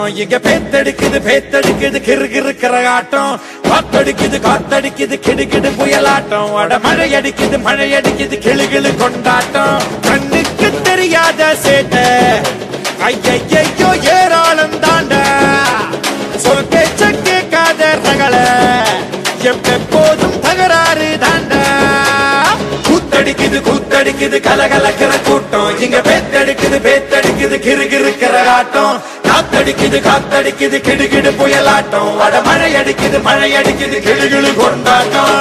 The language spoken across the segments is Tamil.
இங்க பேத்தடிக்குது பேத்தடிக்குது கிறு கிறு கரகாட்டம் காத்தடிக்குது காத்தடிக்குது கிடு கிடு புயலாட்டம் அட மழை அடிக்குது மழை அடிக்குது கிளு கிளு கொண்டாட்டம் கண்ணுக்கு தெரியாத சேட்டை ஐயையோ ஏராளம் தாண்டா சொல் பேச்ச கேட்காத ரகள எப்போதும் தகராறு தாண்டா கூத்தடிக்குது கூத்தடிக்குது கலகலக்கிற கூட்டம் இங்க பேத்தடிக்குது பேத்தடிக்குது கிறு கிறு கரகாட்டம் காத்தடிக்குது காத்தடிக்குது கிடு கிடு புயலாட்டம் அட மழை அடிக்குது மழை அடிக்குது கிளு கிளு கொண்டாட்டம்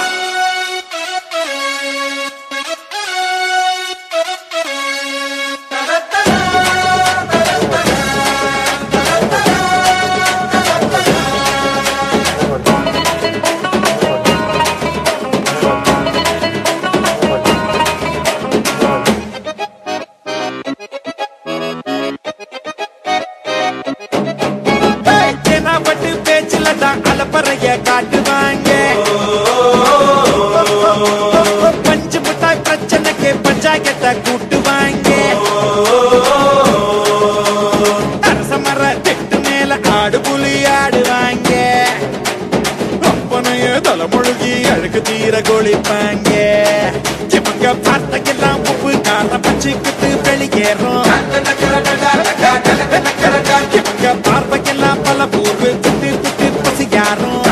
ஏய், தேனாப்பட்டு பேச்சுல தான் அலப்பறைய காட்டுவாங்க பஞ்சு முட்டாய் பிரச்சனைக்கு பஞ்சாயத்தை கூட்டுவாங்க அரச மர திட்டு மேல ஆடு புலி ஆடுவாங்க அப்பனைய தலைமுழுகி அழுக்கு தீர கொளிப்பாங்க இவங்க பார்த்தையெல்லாம் உப்பு காரம் பச்சுக்கிட்டு வெளியேறும் இவங்க பார்வைக்கெல்லாம் பல பூர்வு குத்து குத்து பசியாரும்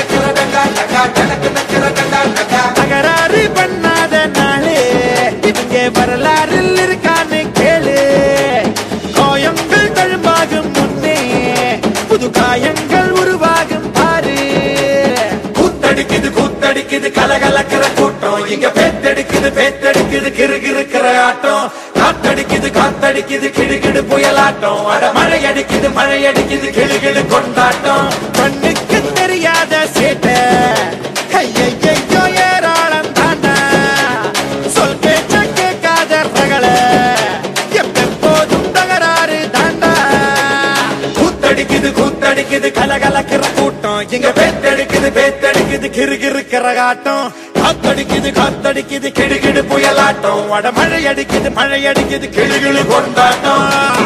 தகராறு பண்ணாத நாளே இவங்க வரலாறில் இருக்கான்னு கேளு காயங்கள் தழும்பாகும் முன்னே புது காயங்கள் உருவாகும் பாரு கூத்தடிக்குது கூத்தடிக்குது கலகலக்கிற கூட்டம் இங்க பேத்தடிக்குது பேத்தடிக்குது கிறு கிறுக்கிற ஆட்டம் காத்தடிக்குது காத்தடிக்குது கிடு கிடு புயலாட்டம் அட மழை அடிக்குது மழை அடிக்குது கிளு கிளு கொண்டாட்டம் கண்ணுக்கு தெரியாத சேட்டை ஐயையோ ஏராளம் தாண்டா சொல் பேச்ச கேட்காத ரகள எப்போதும் தகராறு தாண்டா கூத்தடிக்குது கூத்தடிக்குது கலகலக்கிற கூட்டம் இங்க பேத்தடிக்குது பேத்தடிக்குது கிறு கிறு கரகாட்டம் காத்தடிக்குது காத்தடிக்குது கிடு கிடு புயலாட்டம் வட மழை அடிக்குது மழை அடிக்குது கிளு கிளு கொண்டாட்டம்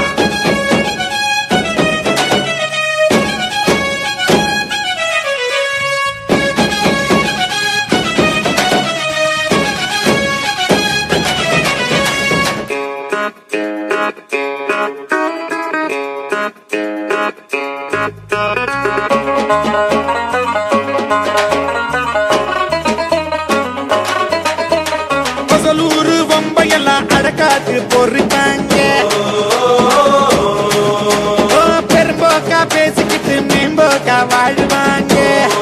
பசலூரு வம்பையெல்லாம் அடக்காத்து பொறிப்பாங்க ஓ, பெரும்போக்கா பேசிக்கிட்டு மேம்போக்கா வாழ்வாங்க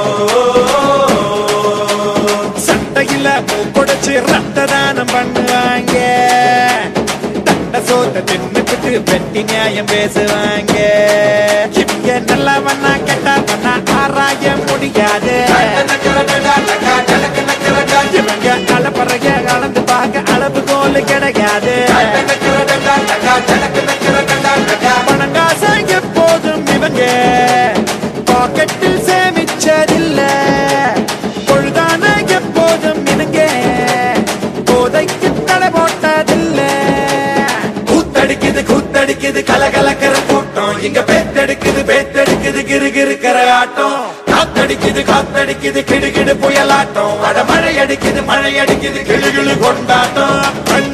சட்டையில மூக்குடைச்சு ரத்த தானம் பண்ணுவாங்க தண்ட சோத்த தின்னுக்கிட்டு வெட்டி நியாயம் பேசுவாங்க இவங்க நல்லவனா கெட்டவனா ஆராய முடியாது இவங்க கலப்பறைய கலந்து பார்க்க அளவுகோல் கிடையாது பணங்காச எப்போதும் இவங்க பாக்கெட்டில் சேமிச்சதில்ல பொழுதான எப்போதும் இவங்க போதைக்கு தடை போட்டதில்ல கூத்தடிக்குது கூத்தடிக்குது கலகலக்கிற கூட்டம் இங்க பேத்தடிக்குது பேத்தடிக்குது கிறு கிறு கரகாட்டம் காத்தடிக்குது காத்தடிக்குது கிடு கிடு புயலாட்டம் அட மழை அடிக்குது மழை அடிக்குது கிளு கிளு கொண்டாட்டம் கண்ணு